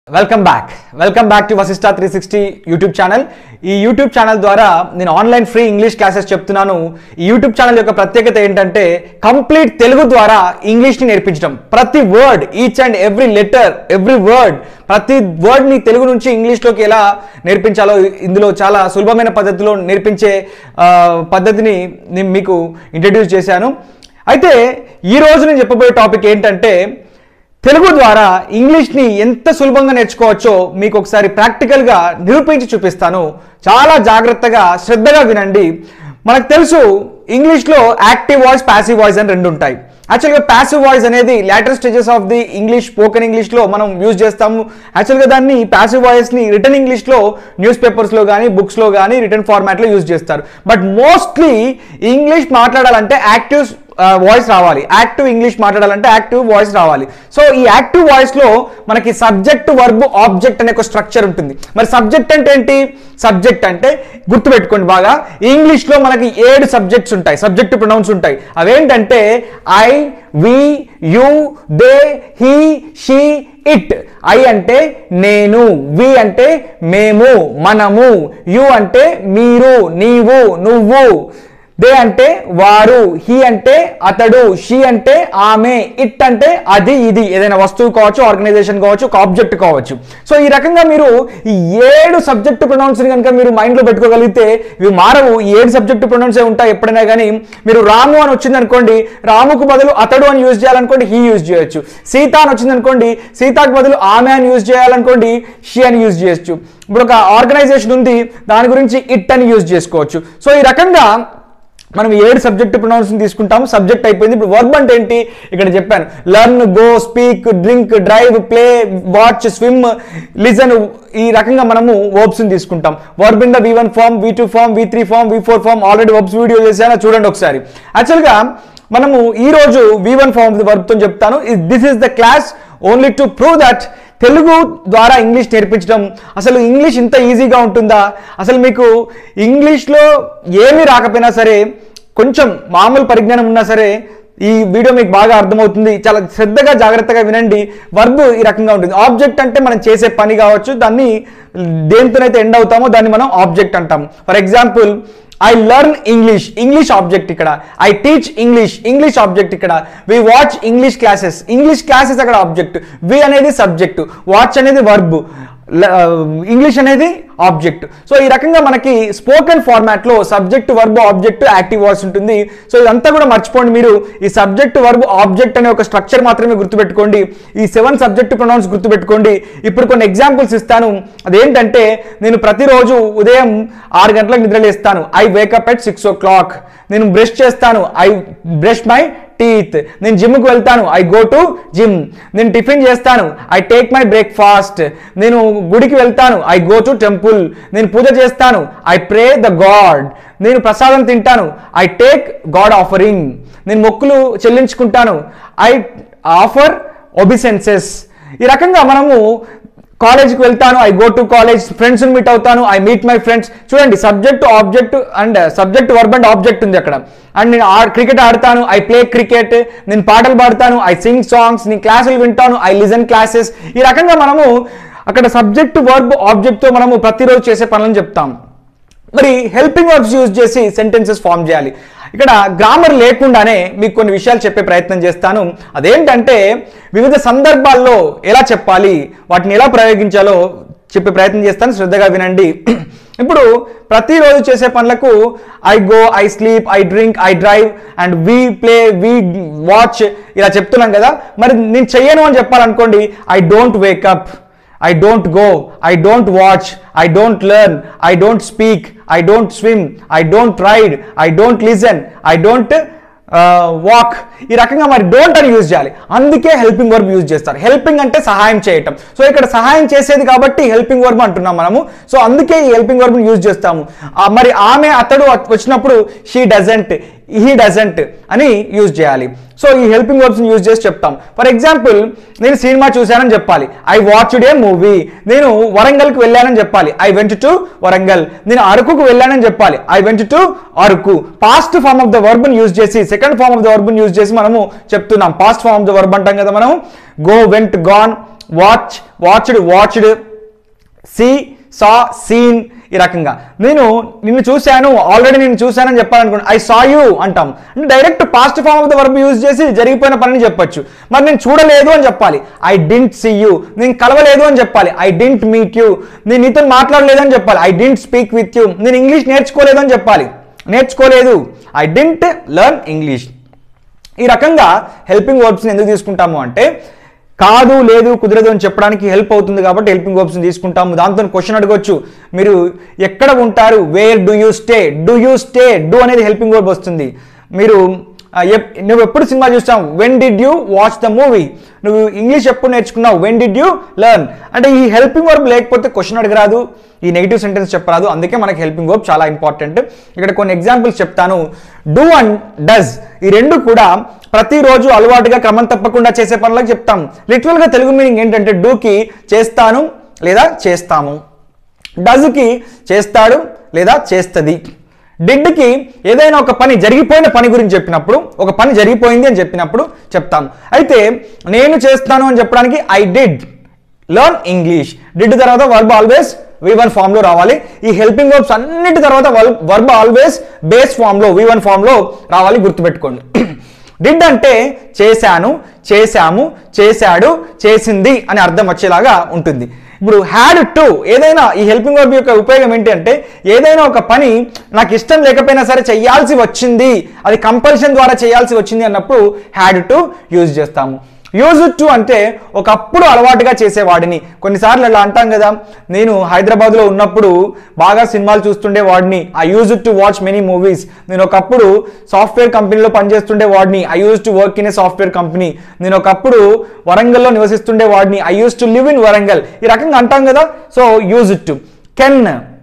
welcome back welcome back to Vasista three sixty YouTube channel ఈ YouTube channel ద్వారా నేను online free English classes చెప్తున్నాను ఈ యూట్యూబ్ ఛానల్ యొక్క ప్రత్యేకత ఏంటంటే కంప్లీట్ తెలుగు ద్వారా ఇంగ్లీష్ని నేర్పించడం ప్రతి word each and every letter every word ప్రతి వర్డ్ని తెలుగు నుంచి ఇంగ్లీష్లోకి ఎలా నేర్పించాలో ఇందులో చాలా సులభమైన పద్ధతిలో నేర్పించే ఆ, పద్ధతిని నేను మీకు ఇంట్రడ్యూస్ చేశాను అయితే ఈ రోజు నేను చెప్పబోయే టాపిక్ ఏంటంటే తెలుగు ద్వారా ఇంగ్లీష్ని ఎంత సులభంగా నేర్చుకోవచ్చో మీకు ఒకసారి ప్రాక్టికల్గా నిరూపించి చూపిస్తాను చాలా జాగ్రత్తగా శ్రద్ధగా వినండి మనకు తెలుసు ఇంగ్లీష్లో యాక్టివ్ వాయిస్ ప్యాసివ్ వాయిస్ అని రెండు ఉంటాయి యాక్చువల్గా ప్యాసివ్ వాయిస్ అనేది later stages of the English spoken ఇంగ్లీష్లో మనం యూజ్ చేస్తాము యాక్చువల్గా దాన్ని ప్యాసివ్ వాయిస్ని రిటర్న్ ఇంగ్లీష్లో న్యూస్ పేపర్స్లో కానీ బుక్స్లో కానీ రిటర్న్ ఫార్మాట్లో యూజ్ చేస్తారు బట్ మోస్ట్లీ ఇంగ్లీష్ మాట్లాడాలంటే యాక్టివ్ వాయిస్ రావాలి యాక్టివ్ ఇంగ్లీష్ మాట్లాడాలంటే యాక్టివ్ వాయిస్ రావాలి సో ఈ యాక్టివ్ వాయిస్ లో మనకి సబ్జెక్ట్ వర్బ్ ఆబ్జెక్ట్ అనే ఒక స్ట్రక్చర్ ఉంటుంది మరి సబ్జెక్ట్ అంటే ఏంటి సబ్జెక్ట్ అంటే గుర్తుపెట్టుకోండి బాగా ఇంగ్లీష్ లో మనకి ఏడు సబ్జెక్ట్స్ ఉంటాయి సబ్జెక్ట్ ప్రొనౌన్స్ ఉంటాయి అవేంటంటే I we you they he she it I అంటే నేను వి అంటే మేము మనము యు అంటే మీరు నీవు నువ్వు దే అంటే వారు హీ అంటే అతడు షీ అంటే ఆమె ఇట్ అంటే అది ఇది ఏదైనా వస్తువు కావచ్చు ఆర్గనైజేషన్ కావచ్చు ఒక ఆబ్జెక్ట్ కావచ్చు సో ఈ రకంగా మీరు ఈ ఏడు సబ్జెక్టు ప్రొనౌన్స్ కనుక మీరు మైండ్లో పెట్టుకోగలిగితే ఇవి మారవు ఈ ఏడు సబ్జెక్టు ప్రొనౌన్స్ ఉంటాయి ఎప్పుడైనా కానీ మీరు రాము అని వచ్చింది అనుకోండి రాముకు బదులు అతడు అని యూజ్ చేయాలనుకోండి హీ యూజ్ చేయొచ్చు సీత అని వచ్చింది అనుకోండి సీతకు బదులు ఆమె అని యూజ్ చేయాలనుకోండి షీ అని యూజ్ చేయొచ్చు ఇప్పుడు ఒక ఆర్గనైజేషన్ ఉంది దాని గురించి ఇట్ అని యూజ్ చేసుకోవచ్చు సో ఈ రకంగా మనం ఏడు సబ్జెక్ట్ ప్రొనౌన్స్ తీసుకుంటాము సబ్జెక్ట్ అయిపోయింది ఇప్పుడు వర్బ్ అంటే ఏంటి ఇక్కడ చెప్పాను learn go speak drink drive play watch swim listen ఈ రకంగా మనము వర్బ్స్ తీసుకుంటాం verb in the V one form V two form V three form V four form already verbs video చేశాను చూడండి ఒకసారి యాక్చువల్గా మనము ఈ రోజు వి వన్ ఫార్మ్ వర్బ్తో చెప్తాను this is the class only to prove that Telugu ద్వారా ఇంగ్లీష్ నేర్పించడం అసలు ఇంగ్లీష్ ఇంత ఈజీగా ఉంటుందా అసలు మీకు ఇంగ్లీష్లో ఏమీ రాకపోయినా సరే కొంచెం మామూలు పరిజ్ఞానం ఉన్నా సరే ఈ వీడియో మీకు బాగా అర్థమవుతుంది చాలా శ్రద్ధగా జాగ్రత్తగా వినండి వర్బ్ ఈ రకంగా ఉంటుంది ఆబ్జెక్ట్ అంటే మనం చేసే పని కావచ్చు దాన్ని దేనితోనైతే ఎండ్ అవుతామో దాన్ని మనం ఆబ్జెక్ట్ అంటాం for example I learn English English object ఇక్కడ I teach English English object ఇక్కడ we watch English classes English classes అక్కడ ఆబ్జెక్ట్ వి అనేది సబ్జెక్టు వాచ్ అనేది వర్బ్ ఇంగ్లీష్ అనేది ఆబ్జెక్ట్ సో ఈ రకంగా మనకి స్పోకెన్ ఫార్మాట్లో subject verb object active voice ఉంటుంది సో ఇదంతా కూడా మర్చిపోండి మీరు ఈ సబ్జెక్ట్ వర్బ్ ఆబ్జెక్ట్ అనే ఒక స్ట్రక్చర్ మాత్రమే గుర్తుపెట్టుకోండి ఈ సెవెన్ సబ్జెక్ట్ ప్రొనౌన్స్ గుర్తుపెట్టుకోండి ఇప్పుడు కొన్ని ఎగ్జాంపుల్స్ ఇస్తాను అదేంటంటే నేను ప్రతిరోజు ఉదయం ఆరు గంటలకు నిద్రలేస్తాను I wake up at six o'clock నేను బ్రష్ చేస్తాను ఐ బ్రష్ మై టీత్ నేను జిమ్కి వెళ్తాను ఐ గో టు జిమ్ నేను టిఫిన్ చేస్తాను ఐ టేక్ మై బ్రేక్ఫాస్ట్ నేను గుడికి వెళ్తాను ఐ గో టు టెంపుల్ నేను పూజ చేస్తాను ఐ ప్రే ద గాడ్ నేను ప్రసాదం తింటాను ఐ టేక్ గాడ్ ఆఫరింగ్ నేను మొక్కులు చెల్లించుకుంటాను ఐ ఆఫర్ ఒబిసెన్సెస్ ఈ రకంగా మనము కాలేజ్కి వెళ్తాను I go to college friends meet అవుతాను ఐ మీట్ మై ఫ్రెండ్స్ చూడండి subject object and subject verb and object ఉంది అక్కడ అండ్ నేను క్రికెట్ ఆడతాను ఐ ప్లే క్రికెట్ నేను పాటలు పాడతాను ఐ సింగ్ సాంగ్స్ నేను క్లాసులు వింటాను ఐ లిజన్ క్లాసెస్ ఈ రకంగా మనము అక్కడ సబ్జెక్ట్ వర్బ్ ఆబ్జెక్ట్తో మనము ప్రతిరోజు చేసే పనులను చెప్తాం మరి హెల్పింగ్ వర్బ్స్ యూజ్ చేసి సెంటెన్సెస్ ఫామ్ చేయాలి ఇక్కడ గ్రామర్ లేకుండానే మీకు కొన్ని విషయాలు చెప్పే ప్రయత్నం చేస్తాను అదేంటంటే వివిధ సందర్భాల్లో ఎలా చెప్పాలి వాటిని ఎలా ప్రయోగించాలో చెప్పే ప్రయత్నం చేస్తాను శ్రద్ధగా వినండి ఇప్పుడు ప్రతిరోజు చేసే పనులకు I go I sleep I drink I drive and we play we watch ఇలా చెప్తున్నాం కదా మరి నేను చెయ్యను అని చెప్పాలనుకోండి I don't wake up I don't go, I don't watch, I don't learn, I don't speak, I don't swim, I don't ride, I don't listen, I don't walk ఈ రకంగా మరి డోంట్ అని యూజ్ చేయాలి అందుకే హెల్పింగ్ వర్బ్ యూజ్ చేస్తారు helping అంటే సహాయం చేయటం సో ఇక్కడ సహాయం చేసేది కాబట్టి హెల్పింగ్ వర్బ్ అంటున్నాం మనము సో అందుకే ఈ హెల్పింగ్ వర్బ్ యూజ్ చేస్తాము ఆ, మరి ఆమె అతడు వచ్చినప్పుడు షీ డజంట్ హీ డజంట్ అని యూజ్ చేయాలి సో ఈ హెల్పింగ్ వర్బ్స్ యూజ్ చేసి చెప్తాం ఫర్ ఎగ్జాంపుల్ నేను సినిమా చూశానని చెప్పాలి ఐ వాచ్డ్ ఏ మూవీ నేను వరంగల్కి వెళ్ళానని చెప్పాలి ఐ వెంట్ టు వరంగల్ నేను అరకుకు వెళ్ళానని చెప్పాలి I went to Araku past form of the verb use చేసి second form of the verb use చేసి మనము చెప్తున్నాం past form of the verb అంటాం కదా మనం go went gone watch watched watched see saw seen ఈ రకంగా నేను నిన్ను చూశాను ఆల్రెడీ నేను చూశానని చెప్పాలనుకోండి ఐ సా యూ అంటాం అంటే direct past form of the verb use చేసి జరిగిపోయిన పనిని చెప్పొచ్చు మరి నేను చూడలేదు అని చెప్పాలి ఐ డింట్ సీ యూ నేను కలవలేదు అని చెప్పాలి ఐ డింట్ మీట్ యూ నేను నీతో మాట్లాడలేదు అని చెప్పాలి I didn't speak with you నేను ఇంగ్లీష్ నేర్చుకోలేదు అని చెప్పాలి నేర్చుకోలేదు ఐ డింట్ లెర్న్ ఇంగ్లీష్ ఈ రకంగా హెల్పింగ్ వర్బ్స్ని ఎందుకు తీసుకుంటాము అంటే కాదు లేదు కుదరదు అని చెప్పడానికి హెల్ప్ అవుతుంది కాబట్టి హెల్పింగ్ వర్బ్స్ని తీసుకుంటాము దాంతో క్వశ్చన్ అడగొచ్చు మీరు ఎక్కడ ఉంటారు where do you stay do you stay do అనేది హెల్పింగ్ వర్బ్ వస్తుంది మీరు ఆ, ఎప్- నువ్వు ఎప్పుడు సినిమా చూస్తావు when did you watch the movie నువ్వు ఇంగ్లీష్ ఎప్పుడు నేర్చుకున్నావు వెన్ డిడ్ యూ లెర్న్ అంటే ఈ హెల్పింగ్ వర్బ్ లేకపోతే క్వశ్చన్ అడగరాదు ఈ నెగిటివ్ సెంటెన్స్ చెప్పరాదు అందుకే మనకి హెల్పింగ్ వర్బ్ చాలా ఇంపార్టెంట్ ఇక్కడ కొన్ని ఎగ్జాంపుల్స్ చెప్తాను డూ అండ్ డస్ ఈ రెండు కూడా ప్రతిరోజు అలవాటుగా క్రమం తప్పకుండా చేసే పనులకు చెప్తాం లిటరల్గా తెలుగు మీనింగ్ ఏంటంటే డూకి చేస్తాను లేదా చేస్తాము డజ్కి చేస్తాడు లేదా చేస్తుంది డిడ్కి ఏదైనా ఒక పని జరిగిపోయిన పని గురించి చెప్పినప్పుడు ఒక పని జరిగిపోయింది అని చెప్పినప్పుడు చెప్తాం అయితే నేను చేస్తాను అని చెప్పడానికి I did learn English did తర్వాత verb always V one form లో రావాలి ఈ హెల్పింగ్ వర్బ్స్ అన్నిటి తర్వాత వర్బ్ ఆల్వేస్ బేస్ ఫామ్ లో వి వన్ ఫామ్ లో రావాలి గుర్తుపెట్టుకోండి డిడ్ అంటే చేశాను చేశాము చేశాడు చేసింది అని అర్థం వచ్చేలాగా ఉంటుంది ఇప్పుడు హ్యాడ్ టు ఏదైనా ఈ హెల్పింగ్ వర్బ్ యొక్క ఉపయోగం ఏంటి అంటే ఏదైనా ఒక పని నాకు ఇష్టం లేకపోయినా సరే చేయాల్సి వచ్చింది అది కంపల్షన్ ద్వారా చేయాల్సి వచ్చింది అన్నప్పుడు హ్యాడ్ టు యూజ్ చేస్తాము యూజ్ టు అంటే ఒకప్పుడు అలవాటుగా చేసేవాడిని కొన్నిసార్లు అలా అంటాం కదా నేను హైదరాబాద్లో ఉన్నప్పుడు బాగా సినిమాలు చూస్తుండే వాడిని I use to watch many movies నేను ఒకప్పుడు సాఫ్ట్వేర్ కంపెనీలో పనిచేస్తుండే వాడిని I use to work in a software company నేను ఒకప్పుడు వరంగల్లో నివసిస్తుండే వాడిని I use to live in Warangal ఈ రకంగా అంటాం కదా so use to can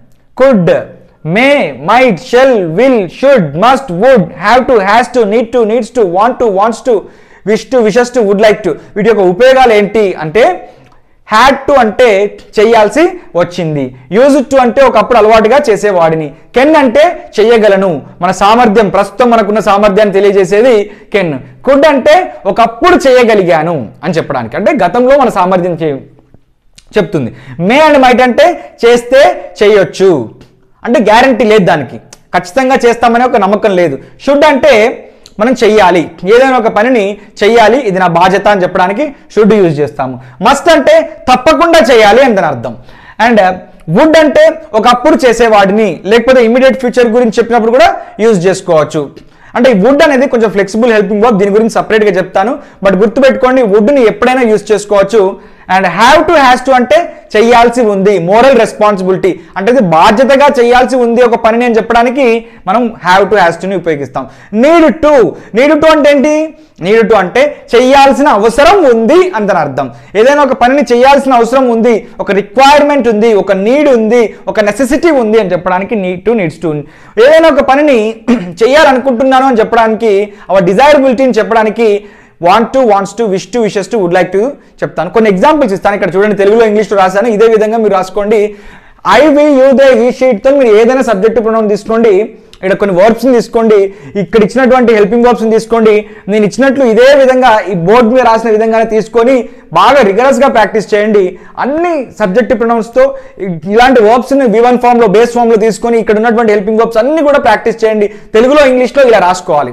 could may might shall will should must would have to has to need to needs to want to wants to wish to wishes to would like to వీటి యొక్క ఉపయోగాలు ఏంటి అంటే had to అంటే చెయ్యాల్సి వచ్చింది use to అంటే ఒకప్పుడు అలవాటుగా చేసేవాడిని కెన్ అంటే చెయ్యగలను మన సామర్థ్యం ప్రస్తుతం మనకున్న సామర్థ్యాన్ని తెలియజేసేది కెన్ కుడ్ అంటే ఒకప్పుడు చేయగలిగాను అని చెప్పడానికి అంటే గతంలో మన సామర్థ్యం చే చెప్తుంది మే అండ్ మైట్ అంటే చేస్తే చేయొచ్చు అంటే గ్యారంటీ లేదు దానికి ఖచ్చితంగా చేస్తామనే ఒక నమ్మకం లేదు షుడ్ అంటే మనం చెయ్యాలి ఏదైనా ఒక పనిని చెయ్యాలి ఇది నా బాధ్యత అని చెప్పడానికి షుడ్ యూజ్ చేస్తాము మస్ట్ అంటే తప్పకుండా చేయాలి అని దాని అర్థం అండ్ వుడ్ అంటే ఒకప్పుడు చేసేవాడిని లేకపోతే ఇమీడియట్ ఫ్యూచర్ గురించి చెప్పినప్పుడు కూడా యూజ్ చేసుకోవచ్చు అంటే ఈ వుడ్ అనేది కొంచెం ఫ్లెక్సిబుల్ హెల్పింగ్ వర్క్ దీని గురించి సపరేట్గా చెప్తాను బట్ గుర్తుపెట్టుకోండి వుడ్ని ఎప్పుడైనా యూజ్ చేసుకోవచ్చు and have to has to అంటే చెయ్యాల్సి ఉంది మోరల్ రెస్పాన్సిబిలిటీ అంటే ఇది బాధ్యతగా చేయాల్సి ఉంది ఒక పని అని చెప్పడానికి మనం హ్యావ్ టు హ్యాస్ టుని ఉపయోగిస్తాం నీడ్ టు నీడ్ టు అంటే ఏంటి నీడ్ టు అంటే చెయ్యాల్సిన అవసరం ఉంది అని దాని అర్థం ఏదైనా ఒక పనిని చేయాల్సిన అవసరం ఉంది ఒక రిక్వైర్మెంట్ ఉంది ఒక నీడ్ ఉంది ఒక నెసెసిటీ ఉంది అని చెప్పడానికి నీడ్ టు నీడ్స్ టు ఏదైనా ఒక పనిని చేయాలనుకుంటున్నాను అని చెప్పడానికి అవర్ డిజైరబిలిటీని చెప్పడానికి want to wants to wish to wishes to would like to చెప్తాను కొన్ని ఎగ్జాంపుల్స్ ఇస్తాను ఇక్కడ చూడండి తెలుగులో ఇంగ్లీష్లో రాశాను ఇదే విధంగా మీరు రాసుకోండి ఐ వి యూ దే ఈ షీట్తో మీరు ఏదైనా సబ్జెక్ట్ ప్రొనౌన్ తీసుకోండి ఇక్కడ కొన్ని వర్బ్స్ని తీసుకోండి ఇక్కడ ఇచ్చినటువంటి హెల్పింగ్ వర్బ్స్ని తీసుకోండి నేను ఇచ్చినట్లు ఇదే విధంగా ఈ బోర్డు మీద రాసిన విధంగానే తీసుకొని బాగా రిగరస్గా ప్రాక్టీస్ చేయండి అన్ని సబ్జెక్ట్ ప్రొనౌన్స్తో ఇలాంటి వర్బ్స్ని వి వన్ ఫామ్లో బేస్ ఫామ్లో తీసుకొని ఇక్కడ ఉన్నటువంటి హెల్పింగ్ వర్బ్స్ అన్ని కూడా ప్రాక్టీస్ చేయండి తెలుగులో ఇంగ్లీష్లో ఇలా రాసుకోవాలి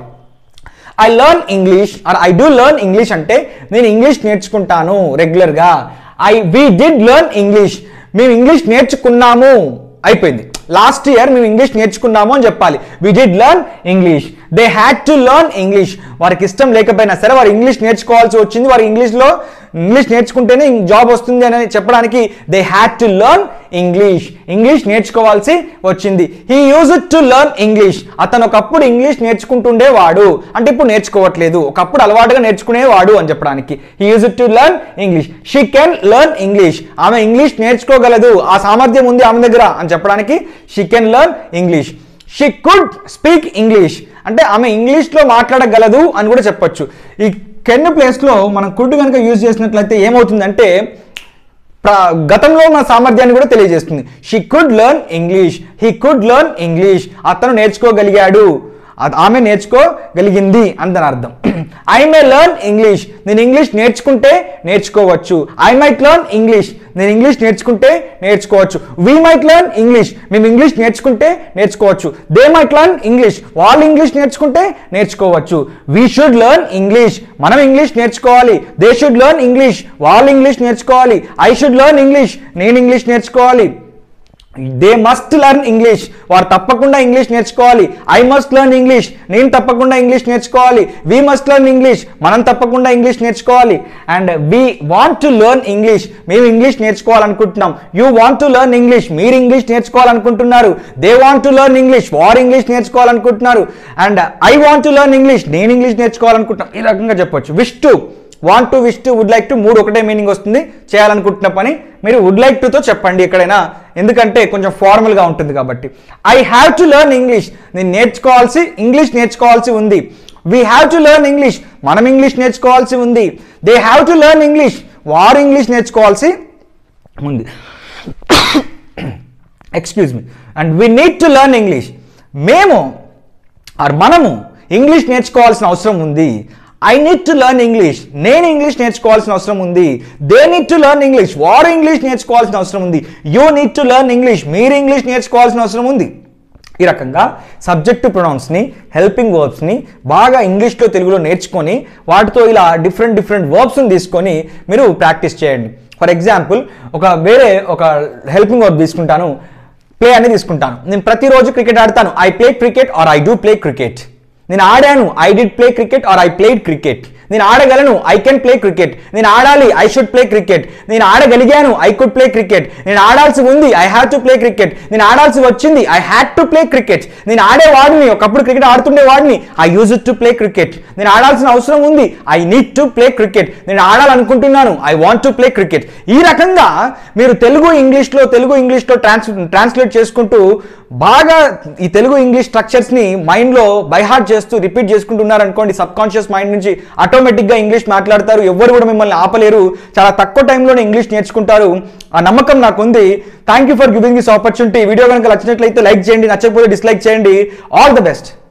I learn English or I do learn English అంటే నేను ఇంగ్లీష్ నేర్చుకుంటాను రెగ్యులర్గా I we did learn English మేము ఇంగ్లీష్ నేర్చుకున్నాము అయిపోయింది లాస్ట్ ఇయర్ మేము ఇంగ్లీష్ నేర్చుకున్నాము అని చెప్పాలి we did learn English they had to learn English వారికి ఇష్టం లేకపోయినా సరే వారు ఇంగ్లీష్ నేర్చుకోవాల్సి వచ్చింది వారు ఇంగ్లీష్లో ఇంగ్లీష్ నేర్చుకుంటేనే జాబ్ వస్తుంది అని చెప్పడానికి they had to learn English English నేర్చుకోవాల్సి వచ్చింది he use to learn English అతను ఒకప్పుడు ఇంగ్లీష్ నేర్చుకుంటుండేవాడు అంటే ఇప్పుడు నేర్చుకోవట్లేదు ఒకప్పుడు అలవాటుగా నేర్చుకునేవాడు అని చెప్పడానికి he use to learn English she can learn English ఆమె ఇంగ్లీష్ నేర్చుకోగలదు ఆ సామర్థ్యం ఉంది ఆమె దగ్గర అని చెప్పడానికి she can learn English she could speak English అంటే ఆమె ఇంగ్లీష్లో మాట్లాడగలదు అని కూడా చెప్పొచ్చు ఈ కెన్ ప్లేస్లో మనం కుడ్ కనుక యూజ్ చేసినట్లయితే ఏమవుతుందంటే ప్ర- గతంలో ఉన్న సామర్థ్యాన్ని కూడా తెలియజేస్తుంది she could learn English he could learn English అతను నేర్చుకోగలిగాడు అది ఆమె నేర్చుకోగలిగింది అని దాని అర్థం ఐ మే లెర్న్ ఇంగ్లీష్ నేను ఇంగ్లీష్ నేర్చుకుంటే నేర్చుకోవచ్చు ఐ మైట్ లెర్న్ ఇంగ్లీష్ నేను ఇంగ్లీష్ నేర్చుకుంటే నేర్చుకోవచ్చు వీ మైట్ లెర్న్ ఇంగ్లీష్ మేము ఇంగ్లీష్ నేర్చుకుంటే నేర్చుకోవచ్చు దే మైట్ లెర్న్ ఇంగ్లీష్ వాళ్ళు ఇంగ్లీష్ నేర్చుకుంటే నేర్చుకోవచ్చు వీ షుడ్ లెర్న్ ఇంగ్లీష్ మనం ఇంగ్లీష్ నేర్చుకోవాలి దే షుడ్ లెర్న్ ఇంగ్లీష్ వాళ్ళు ఇంగ్లీష్ నేర్చుకోవాలి ఐ షుడ్ లెర్న్ ఇంగ్లీష్ నేను ఇంగ్లీష్ నేర్చుకోవాలి దే మస్ట్ లెర్న్ ఇంగ్లీష్ వారు తప్పకుండా ఇంగ్లీష్ నేర్చుకోవాలి ఐ మస్ట్ లెర్న్ ఇంగ్లీష్ నేను తప్పకుండా ఇంగ్లీష్ నేర్చుకోవాలి వీ మస్ట్ లెర్న్ ఇంగ్లీష్ మనం తప్పకుండా ఇంగ్లీష్ నేర్చుకోవాలి and we want to learn English మేము ఇంగ్లీష్ నేర్చుకోవాలనుకుంటున్నాం you want to learn English మీరు ఇంగ్లీష్ నేర్చుకోవాలనుకుంటున్నారు they want to learn English వారు ఇంగ్లీష్ నేర్చుకోవాలనుకుంటున్నారు and I want to learn English నేను ఇంగ్లీష్ నేర్చుకోవాలనుకుంటున్నాను ఈ రకంగా చెప్పొచ్చు wish to want to wish to would like to మూడు ఒకటే మీనింగ్ వస్తుంది చేయాలనుకుంటున్న పని మీరు వుడ్ లైక్ టుతో చెప్పండి ఎక్కడైనా ఎందుకంటే కొంచెం ఫార్మల్గా ఉంటుంది కాబట్టి I have to learn English నేను నేర్చుకోవాల్సి ఇంగ్లీష్ నేర్చుకోవాల్సి ఉంది we have to learn English మనం ఇంగ్లీష్ నేర్చుకోవాల్సి ఉంది they have to learn English వారు ఇంగ్లీష్ నేర్చుకోవాల్సి ఉంది excuse me and we need to learn English మేము ఆర్ మనము ఇంగ్లీష్ నేర్చుకోవాల్సిన అవసరం ఉంది I need to learn English నేను ఇంగ్లీష్ నేర్చుకోవాల్సిన అవసరం ఉంది they need to learn English వారు ఇంగ్లీష్ నేర్చుకోవాల్సిన అవసరం ఉంది you need to learn English మీరు ఇంగ్లీష్ నేర్చుకోవాల్సిన అవసరం ఉంది ఈ రకంగా సబ్జెక్టు ప్రొనౌన్స్ని హెల్పింగ్ వర్బ్స్ని బాగా ఇంగ్లీష్లో తెలుగులో నేర్చుకొని వాటితో ఇలా డిఫరెంట్ డిఫరెంట్ వర్బ్స్ని తీసుకొని మీరు ప్రాక్టీస్ చేయండి ఫర్ ఎగ్జాంపుల్ ఒక వేరే ఒక హెల్పింగ్ వర్బ్ తీసుకుంటాను ప్లే అనేది తీసుకుంటాను నేను ప్రతిరోజు క్రికెట్ ఆడతాను I play cricket or I do play cricket నేను ఆడాను I did play cricket or I played cricket నేను ఆడగలను ఐ కెన్ ప్లే క్రికెట్ నేను ఆడాలి ఐ షుడ్ ప్లే క్రికెట్ నేను ఆడగలిగాను ఐ కుడ్ ప్లే క్రికెట్ నేను ఆడాల్సి ఉంది I have to play cricket నేను ఆడాల్సి వచ్చింది I had to play cricket నేను ఆడేవాడిని ఒకప్పుడు క్రికెట్ ఆడుతుండేవాడిని I use to play cricket నేను ఆడాల్సిన అవసరం ఉంది I need to play cricket నేను ఆడాలనుకుంటున్నాను I want to play cricket ఈ రకంగా మీరు తెలుగు ఇంగ్లీష్లో తెలుగు ఇంగ్లీష్లో ట్రాన్స్ ట్రాన్స్లేట్ చేసుకుంటూ బాగా ఈ తెలుగు ఇంగ్లీష్ స్ట్రక్చర్స్ని మైండ్లో బైహార్ట్ చేస్తూ రిపీట్ చేసుకుంటున్నారు అనుకోండి సబ్ కాన్షియస్ మైండ్ నుంచి ఆటోమేటిక్గా ఇంగ్లీష్ మాట్లాడతారు ఎవరు కూడా మిమ్మల్ని ఆపలేరు చాలా తక్కువ టైంలోనే ఇంగ్లీష్ నేర్చుకుంటారు ఆ నమ్మకం నాకు ఉంది thank you for giving this opportunity video కనుక నచ్చినట్లయితే లైక్ చేయండి నచ్చకపోతే డిస్లైక్ చేయండి ఆల్ ద బెస్ట్